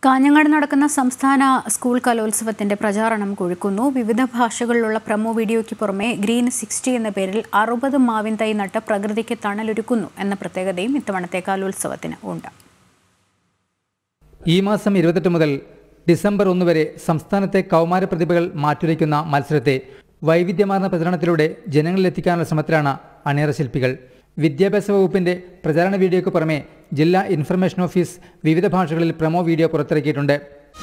കാഞ്ഞങ്ങാട് നടക്കുന്ന സംസ്ഥാന സ്കൂൾ കലോത്സവത്തിന്റെ പ്രചാരണം കൊഴുക്കുന്നു വിവിധ ഭാഷകളിലുള്ള പ്രമോ വീഡിയോയ്ക്ക് പുറമെ ഗ്രീൻ സിക്സ്റ്റി എന്ന പേരിൽ അറുപത് മാവിൻ തൈ നട്ട് പ്രകൃതിക്ക് തണലൊരുക്കുന്നു എന്ന പ്രത്യേകതയും ഇത്തവണത്തെ കലോത്സവത്തിന് ഉണ്ട് ഈ മാസം ഇരുപത്തെട്ട് മുതൽ ഡിസംബർ ഒന്ന് വരെ സംസ്ഥാനത്തെ കൗമാര പ്രതിഭകൾ മാറ്റുരയ്ക്കുന്ന മത്സരത്തെ വൈവിധ്യമാർന്ന പ്രചരണത്തിലൂടെ ജനങ്ങളിലെത്തിക്കാനുള്ള ശ്രമത്തിലാണ് അണിയറ ശില്പികൾ വിദ്യാഭ്യാസ വകുപ്പിന്റെ പ്രചാരണ വീഡിയോയ്ക്ക് പുറമെ ജില്ലാ ഇൻഫർമേഷൻ ഓഫീസ് വിവിധ ഭാഷകളിൽ പ്രമോ വീഡിയോ പുറത്തിറക്കിയിട്ടുണ്ട്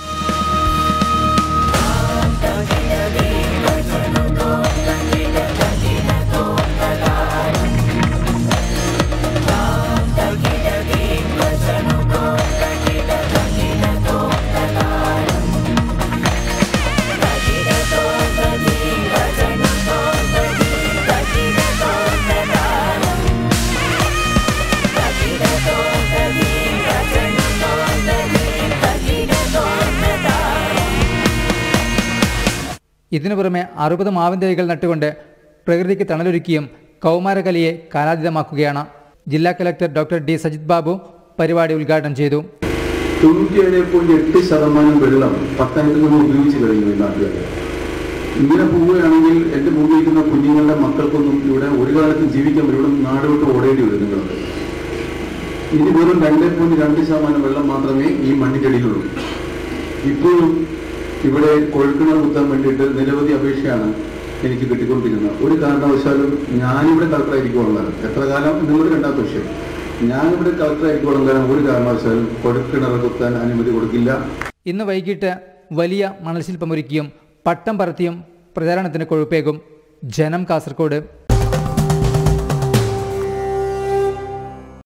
ഇതിനു പുറമെ അറുപത് മാവിൻ തൈകൾ നട്ടുകൊണ്ട് പ്രകൃതിക്ക് തണലൊരുക്കിയും കൗമാരകലയെ കാലാതീതമാക്കുകയാണ് ജില്ലാ collector doctor D Sajith Babu പരിപാടി ഉദ്ഘാടനം ചെയ്തു തൊണ്ണൂറ്റിയേഴ് പോയിന്റ് എട്ട് ശതമാനം വെള്ളം പത്തായിരത്തിൽ നിന്ന് ഉപയോഗിച്ച് കഴിഞ്ഞു ഈ നാട്ടുകാർ ഇങ്ങനെ പോവുകയാണെങ്കിൽ എന്റെ മുമ്പിൽ ഇരിക്കുന്ന കുഞ്ഞുങ്ങളുടെ മക്കൾക്കൊന്നും ഇവിടെ ഒരു കാലത്തും ജീവിക്കാൻ പറ്റും ഇവിടെ നാട് വിട്ട് ഓടേണ്ടി വരും നിങ്ങൾക്ക് ഇനി വെറും രണ്ട് പോയിന്റ് രണ്ട് ശതമാനം വെള്ളം മാത്രമേ ഈ മണ്ണിനടിയിലുള്ളൂ ഇപ്പോഴും ഇവിടെ കൊഴുക്കിണർ കുത്താൻ വേണ്ടിയിട്ട് നിരവധി അപേക്ഷയാണ് എനിക്ക് കിട്ടിക്കൊണ്ടിരിക്കുന്നത് ഒരു കാരണവശാലും ഞാനിവിടെ കളക്ടറായിരിക്കുള്ള എത്ര കാലം നിങ്ങൾ രണ്ടാമത്തെ വിഷയം ഞാനിവിടെ കളക്ടറായിരിക്കുള്ള കാലം ഒരു കാരണവശാലും കൊഴുക്കിണർ കുത്താൻ അനുമതി കൊടുക്കില്ല ഇന്ന് വൈകിട്ട് വലിയ മണൽശില്പമൊരുക്കിയും പട്ടം പറത്തിയും പ്രചാരണത്തിന് കൊഴുപ്പേകും ജനം കാസർഗോഡ്